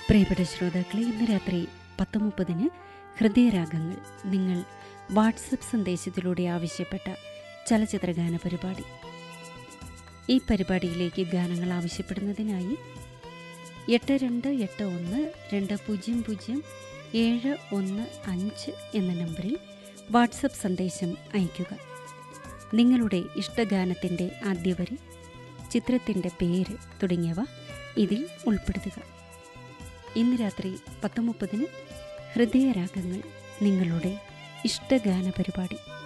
പ്രിയപ്പെട്ട ശ്രോതാക്കളെ ഇന്ന് രാത്രി പത്ത് മുപ്പതിന് ഹൃദയരാഗങ്ങൾ നിങ്ങൾ വാട്സപ്പ് സന്ദേശത്തിലൂടെ ആവശ്യപ്പെട്ട ചലച്ചിത്രഗാന പരിപാടി ഈ പരിപാടിയിലേക്ക് ഗാനങ്ങൾ ആവശ്യപ്പെടുന്നതിനായി എട്ട് രണ്ട് എട്ട് ഒന്ന് രണ്ട് പൂജ്യം പൂജ്യം ഏഴ് ഒന്ന് അഞ്ച് എന്ന നമ്പറിൽ വാട്സപ്പ് സന്ദേശം അയയ്ക്കുക നിങ്ങളുടെ ഇഷ്ടഗാനത്തിൻ്റെ ആദ്യവരി ചിത്രത്തിൻ്റെ പേര് തുടങ്ങിയവ ഇതിൽ ഉൾപ്പെടുത്തുക ഇന്ന് രാത്രി പത്ത് മുപ്പതിന് ഹൃദയരാഗങ്ങൾ നിങ്ങളുടെ ഇഷ്ടഗാന പരിപാടി